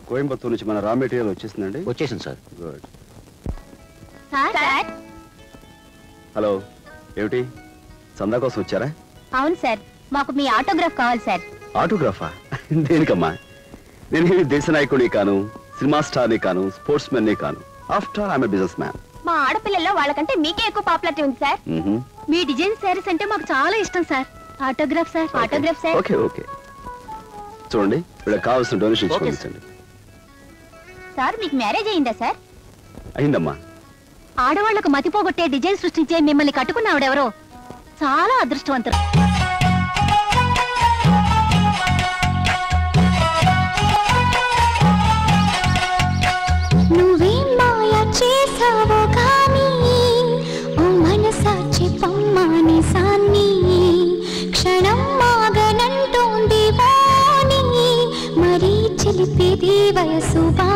కోయంబత్తూరు నుంచి మన raw material వచ్చేసిందండి వచ్చేసింది సార్ గుడ్ సార్ హలో ఏమిటి చందా కోసం వచ్చారా అవును సార్ మాకు మీ ఆటోగ్రాఫ్ కావాలి సార్ ఆటోగ్రాఫా దేనికమ్మా నేను ఈ దేశ నాయకుడిని కాను సినిమా స్టార్ని కాను స్పోర్ట్స్ మెన్ని కాను after all I'm business man మా ఆడపిల్లల్లో వాళ్ళకంటే మీకే ఎక్కువ పాపులారిటీ ఉంది సార్ మీ డిజైన్ శారీస్ అంటే మాకు చాలా ఇష్టం sir autograph sir autograph sir okay okay చూడండి ఇక్కడ కావాల్సిన డొనేషన్ Okay, పంపించండి సార్ మీకు మ్యారేజ్ అయిందా సార్ అయిందమ్మా ఆడవాళ్లకు మతిపోగొట్టే డిజైన్ సృష్టించే మిమ్మల్ని కట్టుకున్న ఆవిడెవరో చాలా అదృష్టవంతులు నువ్వేం మాయ చేసావో కానీ ఓ మనసా చెప్పమ్మాని సాన్ని క్షణం మాగనంటోంది వాణి మరీ చిలిపేది వయసు బా